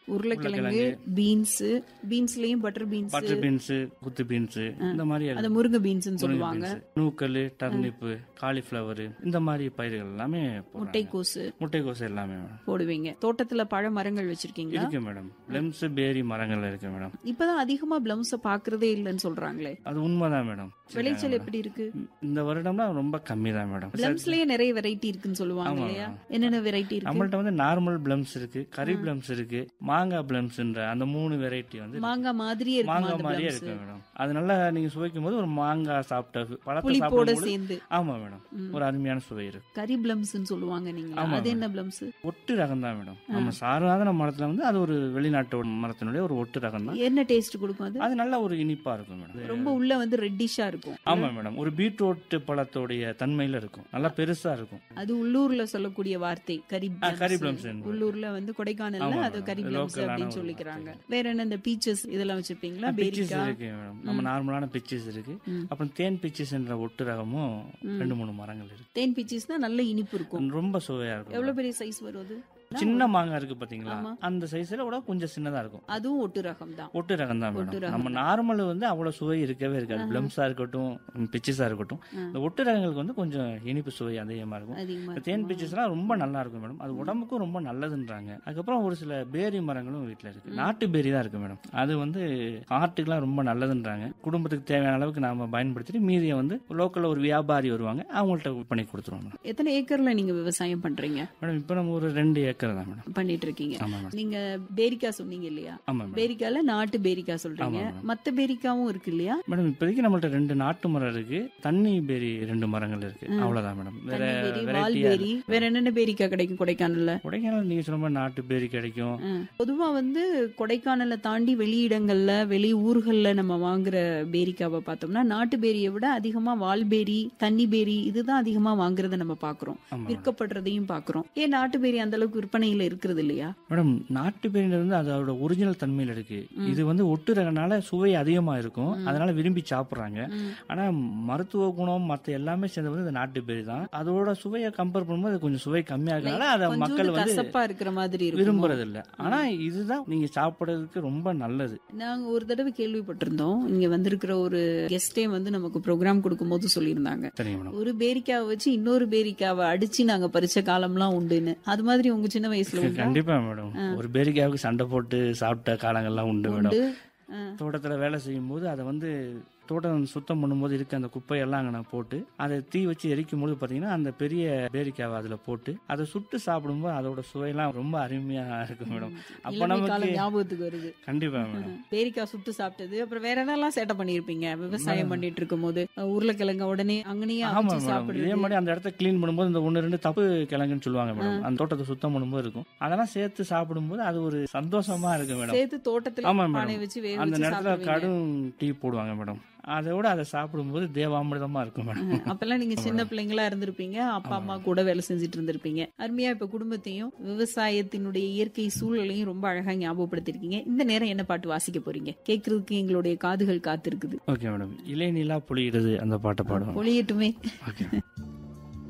உருளைக்கிழங்கு பீன்ஸ் பீன்ஸ்லயும் butter beans butter beans குத்து பீன்ஸ் இந்த மாதிரி அந்த முருங்கை பீன்ஸ்னு சொல்லுவாங்க நூக்கல் டர்னிப்பு காலிஃப்ளவர் இந்த மாதிரி பயிர்கள் எல்லாமே போடுறாங்க. முட்டைக்கோசு முட்டைக்கோசு எல்லாமே மேடம் போடுவீங்க தோட்டத்துல பழ மரங்கள் வச்சிருக்கீங்களா இருக்கு மேடம் லெம்ஸ் பேரி மரங்கள் இருக்கு மேடம் இப்பதான் அதிகமா பிளம்ஸ பாக்குறதே இல்லைன்னு சொல்றாங்களே அது உண்மைதான் மேடம் விளைச்சல் எப்படி இருக்கு இந்த வருடம்லாம் ரொம்ப கம்மி தான் மேடம் பிளம்ஸ்லயே நிறைய வெரைட்டி இருக்குன்னு சொல்லுவாங்க இல்லையா என்னென்ன வெரைட்டி இருக்கு நம்மள்ட்ட வந்து நார்மல் பிளம்ஸ் இருக்கு கறி பிளம்ஸ் இருக்கு மாங்காய் பிளம்ஸ்ன்ற அந்த மூணு வெரைட்டி வந்து மாங்காய் மாதிரியே இருக்குமா மாங்காய் அந்த மாதிரியே பிளம்ஸ் இருக்கு மேடம் அது நல்லா நீங்க சுவைக்கும் போது ஒரு மாங்காய் சாப்பிட்ட பழத்தை புளிப்போட சாப்பிடும்போது சேர்ந்து ஆமா மேடம் ஒரு அருமையான சுவை இருக்கு கரி பிளம்ஸ்னு சொல்லுவாங்க நீங்க அது என்ன பிளம்ஸ் ஒட்டு ரகம் தான் மேடம் நம்ம சாதாரண மரத்துல வந்து அது ஒரு வெளிநாட்டு மரத்தினுடைய ஒரு ஒட்டு ரகம் தான் என்ன டேஸ்ட் கொடுக்கும் அது அது நல்ல ஒரு இனிப்பா இருக்கும் மேடம் ரொம்ப உள்ள வந்து ரெட்டிஷா இருக்கும் ஆமா மேடம் ஒரு பீட்ரூட் பழத்தோடைய தன்மையில இருக்கும் நல்லா பெருசா இருக்கும் அது உள்ளூர்ல சொல்லக்கூடிய வார்த்தை கரி கறி பிளம்ஸ் பிளம்ஸ் என்பது. உள்ளூர்ல வந்து கொடைக்கானல்ல ஆமா, அது மேடம். கரி பிளம்ஸ் லோக்கலான அப்படின்னு ஒரு சொல்லிக்கிறாங்க வேற என்ன இந்த பீச்சஸ் இதெல்லாம் வச்சிருப்பீங்களா பிச்சஸ் பேரிக்கா இருக்கு மேடம் நம்ம நார்மலான பிச்சஸ் இருக்கு ம். அப்புறம் தேன் பிச்சஸ் என்ற ஒட்டு ரகமும் ரெண்டு மூணு மரங்கள் இருக்கு தேன் பீச்சஸ்னா நல்ல இனிப்பு இருக்கும் ரொம்ப சுவையா இருக்கும் எவ்வளவு பெரிய சைஸ் வரும் அது சின்ன மாங்காய் இருக்கு பாத்தீங்களா அந்த சைஸ்ல கூட கொஞ்சம் சின்னதா இருக்கும் அதுவும் ஒட்டு ரகம் தான் ஒட்டு ரகம் தான் ஒட்டு மேடம் நம்ம நார்மல் வந்து அவ்வளவு சுவை இருக்கவே இருக்காது பிளம்ஸா இருக்கட்டும் பிச்சஸா இருக்கட்டும் இந்த ஒட்டு ரகங்களுக்கு வந்து கொஞ்சம் இனிப்பு சுவை அதிகமா இருக்கும் அதிகமா இந்த தேன் பிச்சஸ்லாம் ரொம்ப நல்லா இருக்கும் மேடம் அது உடம்புக்கும் ரொம்ப நல்லதுன்றாங்க அதுக்கப்புறம் ஒரு சில பேரி மரங்களும் வீட்ல இருக்கு நாட்டு பேரி தான் இருக்கு மேடம் அது வந்து ஹார்ட்டுக்குலாம் ரொம்ப நல்லதுன்றாங்க குடும்பத்துக்கு தேவையான அளவுக்கு நாம பயன்படுத்திட்டு மீதியை வந்து லோக்கல்ல ஒரு வியாபாரி வருவாங்க அவங்கள்ட்ட பண்ணி கொடுத்துருவாங்க மேடம். எத்தனை ஏக்கர்ல நீங்க விவசாயம் பண்றீங்க மேடம் இப்போ நம்ம ஒரு ரெண்டு ஏக்கர் தான் மேடம் பண்ணிட்டு இருக்கீங்க ஆமா மேடம் நீங்க பேரிக்கா சொன்னீங்க இல்லையா ஆமா மேடம் பேரிக்கால நாட்டு பேரிக்கா சொல்றீங்க ஆமா, மத்த பேரிக்காவும் இருக்கு இல்லையா மேடம் இப்போதைக்கு நம்மள்ட்ட ரெண்டு நாட்டு மரம் இருக்கு தண்ணி பேரி ரெண்டு மரங்கள் இருக்கு அவ்வளவுதான் மேடம் வேற தண்ணி பேரி வால் வெரைட்டியா பேரி வேற என்னென்ன பேரிக்கா கிடைக்கும் கொடைக்கானல்ல கொடைக்கானல் நீங்க சொன்ன மாதிரி நாட்டு பேரி கிடைக்கும் ம். பொதுவா வந்து கொடைக்கானலை தாண்டி வெளியிடங்கள்ல வெளி ஊர்கள்ல நம்ம வாங்குற பேரிக்காவை பார்த்தோம்னா நாட்டு பேரியை விட அதிகமா வால்பேரி தண்ணி பேரி இதுதான் அதிகமா வாங்குறத நம்ம பாக்குறோம் ஆமா விற்கப்படுறதையும் பாக்குறோம் ஏன் நாட்டு பேரி அந்த அளவுக்கு விற்பனையில இருக்கிறது இல்லையா மேடம் நாட்டு பேரில வந்து அதோட ஒரிஜினல் தன்மையில இருக்கு இது வந்து ஒட்டு ரகனால சுவை அதிகமா இருக்கும் அதனால விரும்பி சாப்பிடுறாங்க ம். ஆனா மருத்துவ குணம் மத்த எல்லாமே சேர்ந்து வந்து இந்த நாட்டு பேரி தான் அதோட சுவையை கம்பேர் பண்ணும்போது அது கொஞ்சம் சுவை கம்மியா இருக்கனால அதை மக்கள் கொஞ்சம் வந்து கசப்பா இருக்கிற மாதிரி இருக்கும் விரும்புறது இல்ல ஆனா இதுதான் நீங்க சாப்பிடுறதுக்கு ரொம்ப நல்லது நாங்க ஒரு தடவை கேள்விப்பட்டிருந்தோம் இங்க வந்திருக்கிற ஒரு கெஸ்டே வந்து நமக்கு ப்ரோக்ராம் கொடுக்கும்போது சொல்லியிருந்தாங்க சரிங்க மேடம் ஒரு பேரிக்காவை வச்சு இன்னொரு பேரிக்காவை அடிச்சு நாங்க பறிச்ச காலம்லாம் உண்டுன்னு அது மாதிரி உங்க சின்ன வயசுல உண்டா? கண்டிப்பா மேடம் ஒரு பேரிக்காவுக்கு சண்டை போட்டு சாப்பிட்ட காலங்கள்லாம் உண்டு மேடம் உண்டு ஆ. தோட்டத்துல வேலை செய்யும் போது அதை வந்து தோட்டம் சுத்தம் பண்ணும்போது இருக்க அந்த குப்பையெல்லாம் அங்கே நான் போட்டு அதை தீ வச்சு எரிக்கும் போது பார்த்தீங்கன்னா அந்த பெரிய பேரிக்காவை அதில் போட்டு அதை சுட்டு சாப்பிடும்போது அதோட சுவையெல்லாம் ரொம்ப அருமையா இருக்கும் மேடம் அப்போ இளமை நமக்கு காலம் ஞாபகத்துக்கு வருது கண்டிப்பா மேடம் பேரிக்காய் சுட்டு சாப்பிட்டது அப்புறம் வேற என்னெல்லாம் சேட்டை பண்ணிருப்பீங்க விவசாயம் பண்ணிட்டு இருக்கும் போது உருளைக்கிழங்க உடனே அங்கனையே ஆமா அவிச்சு மேடம் இதே சாப்பிடுறது மாதிரி அந்த இடத்த க்ளீன் பண்ணும்போது இந்த ஒன்று ரெண்டு தப்பு கிழங்குன்னு சொல்லுவாங்க மேடம் அந்த தோட்டத்தை சுத்தம் பண்ணும்போது இருக்கும் அதெல்லாம் சேர்த்து சாப்பிடும்போது அது ஒரு சந்தோஷமா இருக்கு மேடம் சேர்த்து தோட்டத்துல ஆமா பானை மேடம் வச்சு வேக அந்த வச்சு நேரத்துல சாப்பிடுவீங்க கடும் டீ போடுவாங்க மேடம் அதோட அதை சாப்பிடும்போது தேவாமிர்தமா இருக்கும் மேடம் அப்பெல்லாம் நீங்க சின்ன பிள்ளைங்களா இருந்திருப்பீங்க அப்பா அம்மா கூட வேலை செஞ்சுட்டு இருந்திருப்பீங்க அருமையா இப்ப குடும்பத்தையும் விவசாயத்தினுடைய இயற்கை சூழலையும் ரொம்ப அழகா ஞாபகப்படுத்திருக்கீங்க இந்த நேரம் என்ன பாட்டு வாசிக்க போறீங்க கேக்குறதுக்கு எங்களுடைய காதுகள் காத்திருக்குது ஓகே மேடம் இலை நிலா பொழியிடுது அந்த பாட்டை பாடுவோம் பொழியட்டுமே ஓகே